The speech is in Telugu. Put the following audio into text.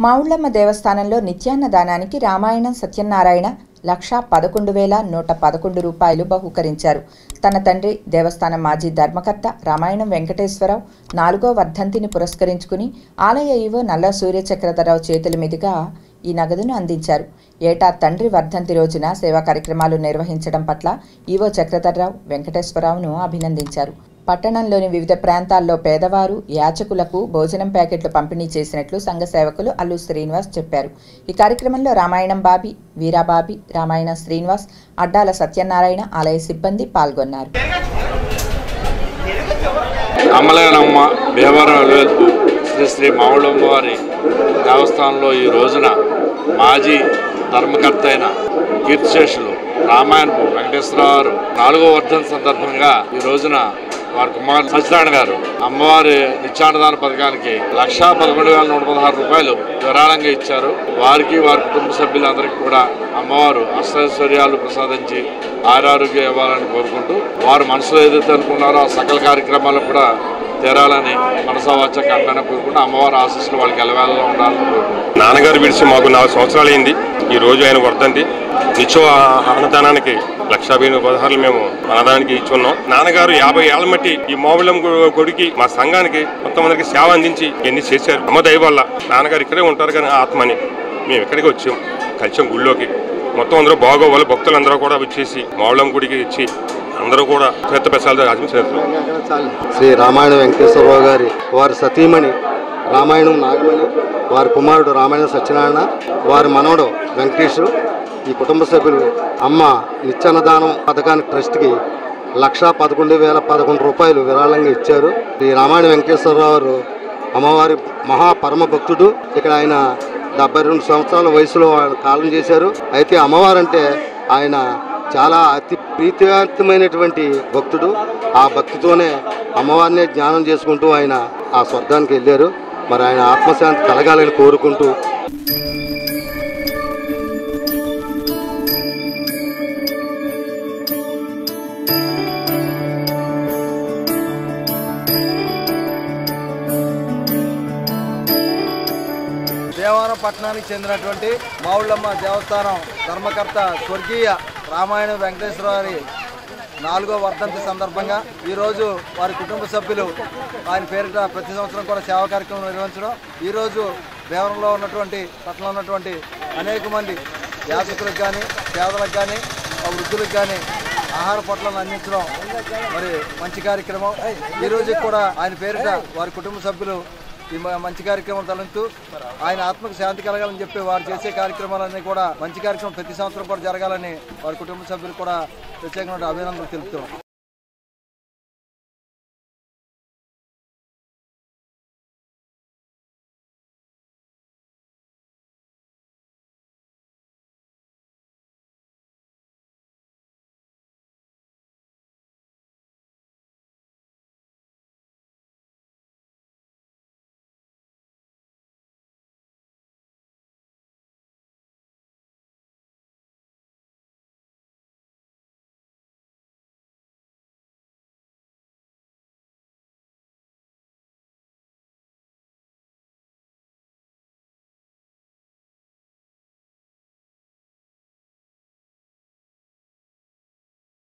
మావుళ్ళమ్మ దేవస్థానంలో నిత్యాన్నదానానికి రామాయణం సత్యనారాయణ లక్షా పదకొండు వేల నూట పదకొండు రూపాయలు బహూకరించారు తన తండ్రి దేవస్థానం మాజీ ధర్మకర్త రామాయణం వెంకటేశ్వరరావు నాలుగో వర్ధంతిని పురస్కరించుకుని ఆలయ ఈవో నల్ల సూర్య చక్రధరరావు చేతుల మీదుగా ఈ నగదును అందించారు ఏటా తండ్రి వర్ధంతి రోజున సేవా కార్యక్రమాలు నిర్వహించడం పట్ల ఈవో చక్రధరరావు వెంకటేశ్వరరావును అభినందించారు పట్టణంలోని వివిధ ప్రాంతాల్లో పేదవారు యాచకులకు భోజనం ప్యాకెట్లు పంపిణీ చేసినట్లు సంఘ సేవకులు అల్లు శ్రీనివాస్ చెప్పారు ఈ కార్యక్రమంలో రామాయణం బాబి వీరాబాబి రామాయణ శ్రీనివాస్ అడ్డాల సత్యనారాయణ ఆలయ సిబ్బంది పాల్గొన్నారు అమలగనమ్మ భీమవరం వెలువెల్పు శ్రీ శ్రీ మావుళమ్మ వారి దేవస్థానంలో ఈ రోజున మాజీ ధర్మకర్త అయిన కీర్తిశేషులు రామాయణపు వెంకటేశ్వరరావు గారు నాలుగో వర్ధన సందర్భంగా ఈ రోజున వారి కుమార్ సత్యనారాయణ గారు అమ్మవారి నిత్యాన్నదాన పథకానికి లక్షా పదకొండు వేల నూట పదహారు రూపాయలు విరాళంగా ఇచ్చారు వారికి వారి కుటుంబ సభ్యులందరికీ కూడా అమ్మవారు అష్టైశ్వర్యాలు ప్రసాదించి ఆరోగ్యం ఇవ్వాలని కోరుకుంటూ వారు మనసులో ఏదైతే అనుకున్నారో ఆ సకల కార్యక్రమాలు కూడా తీరాలని మనసావాచ కంటన కోరుకుంటూ అమ్మవారి ఆశీస్సులు వాళ్ళకి ఎలవేళలో ఉండాలని కోరుకుంటున్నాను నాన్నగారు విడిచి మాకు నాలుగు సంవత్సరాలు అయింది ఈ రోజు ఆయన వర్ధంతి నిత్యం ఆ అన్నదానానికి లక్షా వెయ్యి పదహారులు మేము అన్నదానానికి ఇచ్చున్నాం నాన్నగారు యాభై ఏళ్ళ మట్టి ఈ మోబిలం కొడికి మా సంఘానికి మొత్తం మందికి సేవ అందించి ఎన్ని చేశారు అమ్మ దయ వల్ల నాన్నగారు ఇక్కడే ఉంటారు కానీ ఆత్మని మేము ఇక్కడికి వచ్చాం కలిసాం గుళ్ళోకి మొత్తం అందరూ బాగోవాలి భక్తులందరూ కూడా వచ్చేసి మోబిలం గుడికి ఇచ్చి అందరూ కూడా పెద్ద పెసాలతో ఆచరించారు శ్రీ రామాయణ వెంకటేశ్వరరావు గారి వారి సతీమణి రామాయణం నాగమణి వారి కుమారుడు రామాయణ సత్యనారాయణ వారి మనవడు వెంకటేష్ ఈ కుటుంబ సభ్యులు అమ్మ నిత్యాన్నదానం పథకానికి ట్రస్ట్కి లక్షా పదకొండు వేల పదకొండు రూపాయలు విరాళంగా ఇచ్చారు ఈ రామాయణ వెంకటేశ్వరరావు గారు అమ్మవారి మహా పరమ భక్తుడు ఇక్కడ ఆయన డెబ్బై రెండు సంవత్సరాల వయసులో ఆయన కాలం చేశారు అయితే అమ్మవారంటే ఆయన చాలా అతి ప్రీతివంతమైనటువంటి భక్తుడు ఆ భక్తితోనే అమ్మవారినే జ్ఞానం చేసుకుంటూ ఆయన ఆ స్వర్గానికి వెళ్ళారు మరి ఆయన ఆత్మశాంతి కలగాలని కోరుకుంటూ దేవారం పట్టణానికి చెందినటువంటి మావుళ్ళమ్మ దేవస్థానం ధర్మకర్త స్వర్గీయ రామాయణ వెంకటేశ్వర వారి నాలుగో వర్ధంతి సందర్భంగా ఈరోజు వారి కుటుంబ సభ్యులు ఆయన పేరిట ప్రతి సంవత్సరం కూడా సేవా కార్యక్రమం నిర్వహించడం ఈరోజు దేవరంలో ఉన్నటువంటి పట్టణంలో ఉన్నటువంటి అనేక మంది యాచకులకు కానీ పేదలకు కానీ ఆ వృద్ధులకు కానీ ఆహార పొట్లను అందించడం మరి మంచి కార్యక్రమం ఈ రోజు కూడా ఆయన పేరిట వారి కుటుంబ సభ్యులు ఈ మ- మంచి కార్యక్రమం తలంతూ ఆయన ఆత్మకు శాంతి కలగాలని చెప్పి వారు చేసే కార్యక్రమాలన్నీ కూడా మంచి కార్యక్రమం ప్రతి సంవత్సరం కూడా జరగాలని వారి కుటుంబ సభ్యులు కూడా ప్రత్యేకమైన అభినందనలు తెలుపుతున్నాం